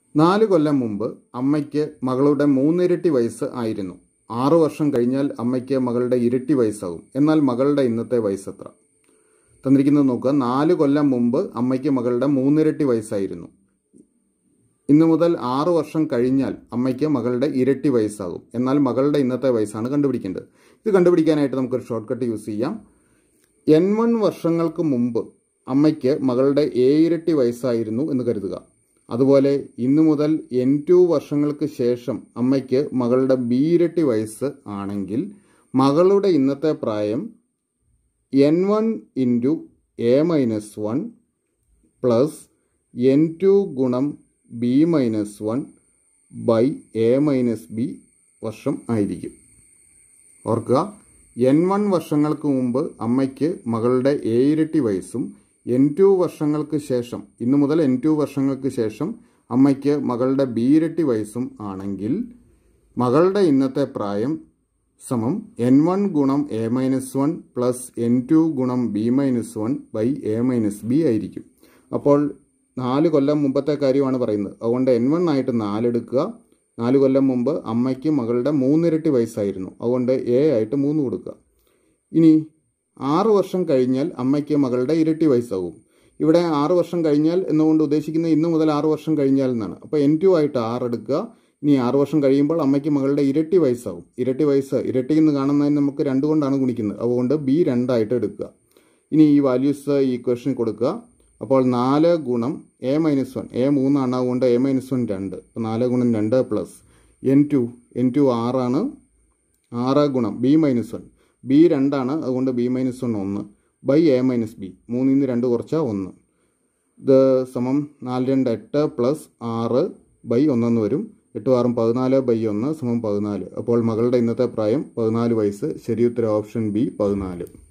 നാല് കൊല്ലം മുമ്പ് അമ്മയ്ക്ക് മകളുടെ മൂന്നിരട്ടി വയസ്സ് ആയിരുന്നു ആറു വർഷം കഴിഞ്ഞാൽ അമ്മയ്ക്ക് മകളുടെ ഇരട്ടി വയസ്സാകും എന്നാൽ മകളുടെ ഇന്നത്തെ വയസ്സ് എത്ര തന്നിരിക്കുന്നത് നോക്കുക നാല് കൊല്ലം മുമ്പ് അമ്മയ്ക്ക് മകളുടെ മൂന്നിരട്ടി വയസ്സായിരുന്നു ഇന്നു മുതൽ ആറു വർഷം കഴിഞ്ഞാൽ അമ്മയ്ക്ക് മകളുടെ ഇരട്ടി വയസ്സാകും എന്നാൽ മകളുടെ ഇന്നത്തെ വയസ്സാണ് കണ്ടുപിടിക്കേണ്ടത് ഇത് കണ്ടുപിടിക്കാനായിട്ട് നമുക്കൊരു ഷോർട്ട് കട്ട് യൂസ് ചെയ്യാം എൻ വൺ വർഷങ്ങൾക്ക് മുമ്പ് അമ്മയ്ക്ക് മകളുടെ എ ഇരട്ടി വയസ്സായിരുന്നു എന്ന് കരുതുക അതുപോലെ ഇന്നു മുതൽ എൻ ടു വർഷങ്ങൾക്ക് ശേഷം അമ്മയ്ക്ക് മകളുടെ ബി ഇരട്ടി വയസ്സ് ആണെങ്കിൽ മകളുടെ ഇന്നത്തെ പ്രായം N one into A minus one plus N two ഗുണം B minus one by A minus B വർഷം ആയിരിക്കും ഓർക്കുക എൻ വൺ വർഷങ്ങൾക്ക് മുമ്പ് അമ്മയ്ക്ക് മകളുടെ എ ഇരട്ടി വയസ്സും എൻ ടു വർഷങ്ങൾക്ക് ശേഷം ഇന്നു മുതൽ എൻ ടു വർഷങ്ങൾക്ക് ശേഷം അമ്മയ്ക്ക് മകളുടെ ബി ഇരട്ടി വയസ്സും ആണെങ്കിൽ മകളുടെ ഇന്നത്തെ പ്രായം സമം എൻ വൺ ഗുണം A minus one plus N two ഗുണം B minus one by A minus B ആയിരിക്കും അപ്പോൾ നാല് കൊല്ലം മുമ്പത്തെ കാര്യമാണ് പറയുന്നത് അതുകൊണ്ട് എൻ വൺ ആയിട്ട് നാലെടുക്കുക നാല് കൊല്ലം മുമ്പ് അമ്മയ്ക്ക് മകളുടെ മൂന്നിരട്ടി വയസ്സായിരുന്നു അതുകൊണ്ട് എ ആയിട്ട് മൂന്ന് കൊടുക്കുക ഇനി ആറ് വർഷം കഴിഞ്ഞാൽ അമ്മയ്ക്ക് മകളുടെ ഇരട്ടി വയസ്സാകും ഇവിടെ ആറ് വർഷം കഴിഞ്ഞാൽ എന്നുകൊണ്ട് ഉദ്ദേശിക്കുന്നത് ഇന്ന് മുതൽ ആറ് വർഷം കഴിഞ്ഞാൽ എന്നാണ് അപ്പോൾ എൻ ടു ആയിട്ട് ആറ് എടുക്കുക ഇനി ആറ് വർഷം കഴിയുമ്പോൾ അമ്മയ്ക്ക് മകളുടെ ഇരട്ടി വയസ്സാകും ഇരട്ടി വയസ്സ് ഇരട്ടി എന്ന് കാണുന്നതിന് നമുക്ക് രണ്ട് കൊണ്ടാണ് ഗുണിക്കുന്നത് അതുകൊണ്ട് ബി രണ്ടായിട്ട് എടുക്കുക ഇനി ഈ വാല്യൂസ് ഈ ഇക്വേഷനിൽ കൊടുക്കുക അപ്പോൾ നാല് ഗുണം എ മൈനസ് വൺ എ മൂന്നാണ് അതുകൊണ്ട് എ മൈനസ് വൺ രണ്ട് അപ്പോൾ നാല് ഗുണം രണ്ട് plus N two N two ആറാണ് ആറ് ഗുണം ബി മൈനസ് വൺ ബി രണ്ടാണ് അതുകൊണ്ട് ബി മൈനസ് വൺ ഒന്ന് ബൈ എ മൈനസ് ബി മൂന്നിൽ നിന്ന് രണ്ട് കുറച്ചാൽ ഒന്ന് ഇത് സമം നാല് രണ്ട് എട്ട് പ്ലസ് ആറ് ബൈ ഒന്നെന്ന് വരും എട്ടും ആറും പതിനാല് ബൈ ഒന്ന് സമം പതിനാല് അപ്പോൾ മകളുടെ ഇന്നത്തെ പ്രായം പതിനാല് വയസ്സ് ശരിയുത്തര ഓപ്ഷൻ ബി പതിനാല്